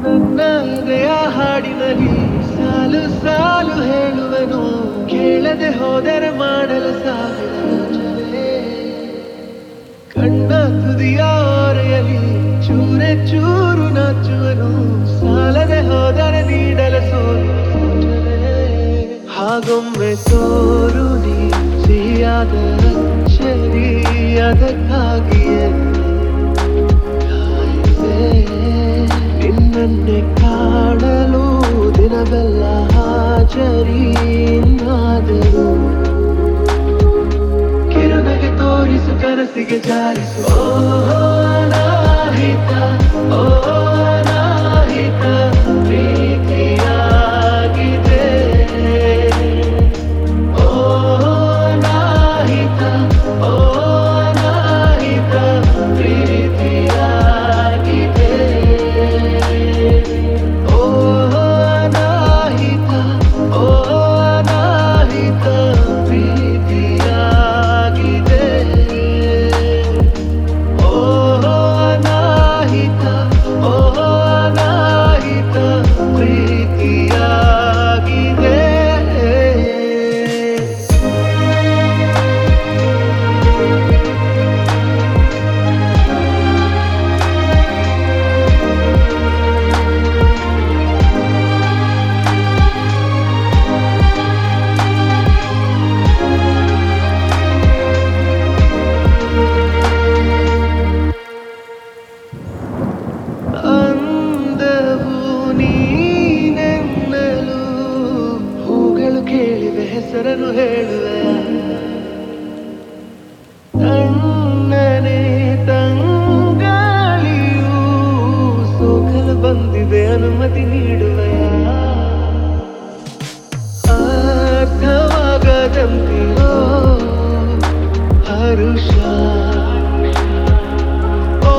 ನನ್ನ ಹೃದಯ ಹಾಡಿನಲ್ಲಿ ಸಾಲು ಸಾಲು ಹೇಳುವೆನು ಕೇಳದೆ ಹೋದರೆ ಮಾಡಲು ಸಾವಿರ ಯೋಚನೆ ಕಣ್ಣ ತುದಿಯ ಓರೆಯಲಿ ಚೂರೆ ಚೂರು ನಾಚುವನು ಸಾಲದೆ ಹೋದರೆ ನೀಡಲು ಸೋಲು ಸೂಚನೆ ಹಾಗೊಮ್ಮೆ ತೋರು ನೀ ಸಿಹಿಯಾದ ಅಚ್ಚರಿ ಅದಕ್ಕಾಗಿಯೇ ಕಾಯುವೆ ನಿನ್ನನ್ನೇ ಕಾಣಲು ದಿನವೆಲ್ಲ ಹಾಜರಿ ಇನ್ನಾದರೂ ಕಿರುನಗೆ ತೋರಿಸು ಕನಸಿಗೆ ಜಾರಿಸು ಓ ಅನಾಹಿತ ಓ ಅನಾಹಿತ ಪ್ರೀತಿಯಾಗಿದೆ ಓ ಅನಾಹಿತ ಓ ಅನಾಹಿತ ಪ್ರೀತಿಯಾಗಿದೆ ಓ ಅನಾಹಿತ ಓ ಅನಾಹಿತ ಪ್ರೀತಿಯಾಗಿದೆ ಓ ಅನಾಹಿತ ಓ ಅನಾಹಿತ ಪ್ರೀತಿಯಾಗಿದೆ ಅಂದವು ನೀನೆನ್ನಲು ಹೂಗಳು ಕೇಳಿವೆ ಹೆಸರನ್ನು ಹೇಳುವೆ ತಣ್ಣನೆ ತಂಗಾಳಿಯು ಸೋಕಲು ಬಂದಿದೆ ಅನುಮತಿ ನೀಡುವೆಯ ಅರ್ಥವಾಗದಂತಿರೋ ಹರುಷ ಓ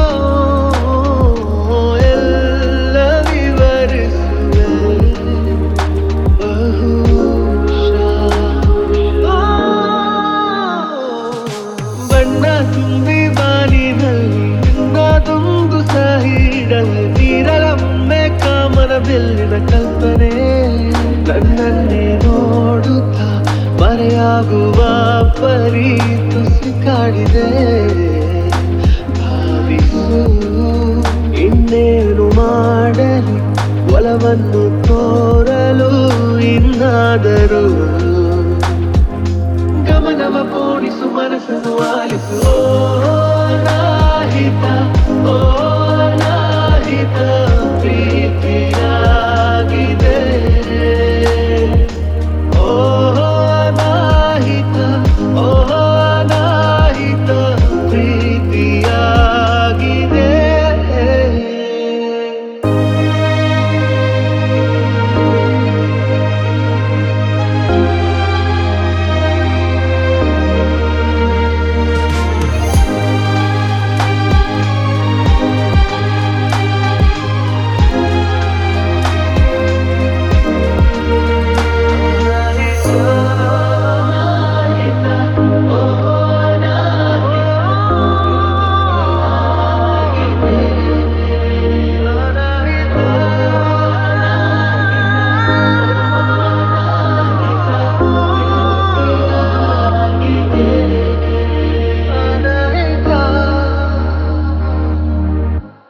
ಎಲ್ಲ ವಿವರಿಸುವೆ ಬಹುಶಃ ಓ, ಬಣ್ಣ ತುಂಬಿ ಬಾನಿನಲ್ಲಿ ನಿನ್ನದೊಂದು ಸಹಿಡಲು ನೀರಲೊಮ್ಮೆ ಕಾಮನ ಬೆಲ್ಲಿನ ಕಲ್ಪನೆ ನನ್ನನ್ನೇ ನೋಡುತ್ತಾ ಮರೆಯಾಗುವ ಪರಿ ತುಸಿ ಕಾಡಿದೆ ಭಾವಿಸು ಇನ್ನೇನು ಮಾಡಲಿ ಒಲವನ್ನು ತೋರಲು ಇನ್ನಾದರೂ ಗಮನವ ಪೋಣಿಸು ಮನಸ್ಸನ್ನು ಆಲಿಸು ಓ ನಾಹಿತ